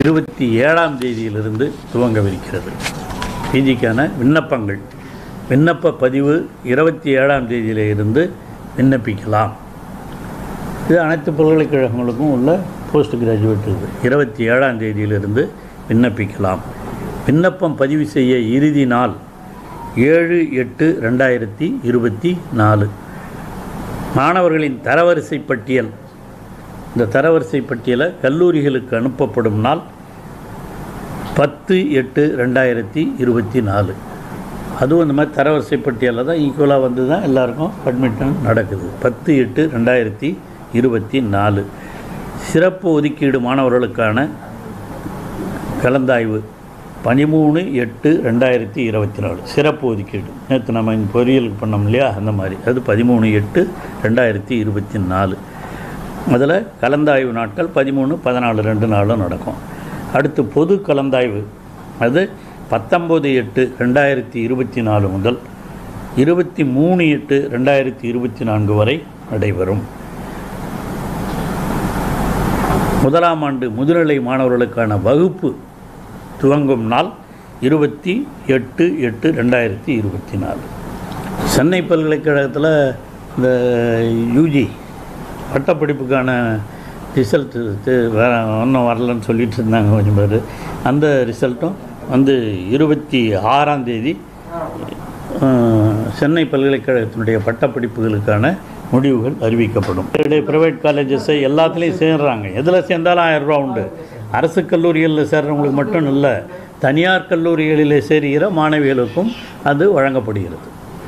இருபத்தி ஏழாம் தேதியிலிருந்து துவங்கவிருக்கிறது பிஜிக்கான விண்ணப்பங்கள் விண்ணப்ப பதிவு இருபத்தி ஏழாம் தேதியில இருந்து விண்ணப்பிக்கலாம் இது அனைத்து பல்கலைக்கழகங்களுக்கும் உள்ள போஸ்ட் கிராஜுவேட் இது இருபத்தி ஏழாம் தேதியிலிருந்து விண்ணப்பிக்கலாம் விண்ணப்பம் பதிவு செய்ய இறுதி நாள் ஏழு எட்டு ரெண்டாயிரத்தி இருபத்தி நாலு மாணவர்களின் தரவரிசை பட்டியல் இந்த தரவரிசை பட்டியலை கல்லூரிகளுக்கு அனுப்பப்படும் நாள் பத்து எட்டு ரெண்டாயிரத்தி இருபத்தி நாலு அதுவும் இந்த மாதிரி தரவரிசை பட்டியலில் தான் ஈக்குவலாக வந்து தான் எல்லாருக்கும் அட்மிஷன் நடக்குது பத்து எட்டு ரெண்டாயிரத்தி இருபத்தி நாலு சிறப்பு ஒதுக்கீடு மாணவர்களுக்கான கலந்தாய்வு பதிமூணு எட்டு ரெண்டாயிரத்தி இருபத்தி நாலு சிறப்பு ஒதுக்கீடு நேற்று நம்ம இங்கே பொறியியலுக்கு பண்ணோம் இல்லையா அந்த மாதிரி அது பதிமூணு எட்டு ரெண்டாயிரத்தி இருபத்தி நாலு அதில் கலந்தாய்வு நாட்கள் பதிமூணு பதினாலு ரெண்டு நாளும் நடக்கும் அடுத்து பொது கலந்தாய்வு அது பத்தொம்போது எட்டு ரெண்டாயிரத்தி இருபத்தி நாலு முதல் இருபத்தி மூணு எட்டு ரெண்டாயிரத்தி இருபத்தி நான்கு வரை நடைபெறும் முதலாம் ஆண்டு முதுநிலை மாணவர்களுக்கான வகுப்பு துவங்கும் நாள் இருபத்தி எட்டு எட்டு ரெண்டாயிரத்தி இருபத்தி நாலு சென்னை பல்கலைக்கழகத்தில் இந்த யூஜி பட்டப்படிப்புக்கான ரிசல்ட்டு வேற ஒன்றும் வரலன்னு சொல்லிட்டு இருந்தாங்க கொஞ்சம் பேர் அந்த ரிசல்ட்டும் வந்து இருபத்தி ஆறாம் தேதி அஹ், சென்னை பல்கலைக்கழகத்தினுடைய பட்டப்படிப்புகளுக்கான முடிவுகள் அறிவிக்கப்படும் ப்ரைவேட் காலேஜஸ் எல்லாத்துலேயும் சேர்றாங்க எதில் சேர்ந்தாலும் ஆயிரம் ரூபா உண்டு அரசு கல்லூரிகளில் சேர்றவங்களுக்கு மட்டும் இல்லை தனியார் கல்லூரிகளில் சேர்கிற மாணவிகளுக்கும் அது வழங்கப்படுகிறது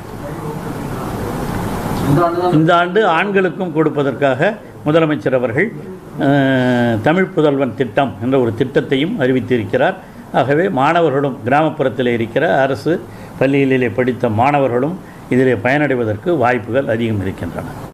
இந்த ஆண்டு ஆண்களுக்கும் கொடுப்பதற்காக முதலமைச்சர் அவர்கள் அஹ், தமிழ் புதல்வன் திட்டம் என்ற ஒரு திட்டத்தையும் அறிவித்திருக்கிறார் ஆகவே மாணவர்களும் கிராமப்புறத்தில் இருக்கிற அரசு பள்ளிகளிலே படித்த மாணவர்களும் இதிலே பயனடைவதற்கு வாய்ப்புகள் அதிகம் இருக்கின்றன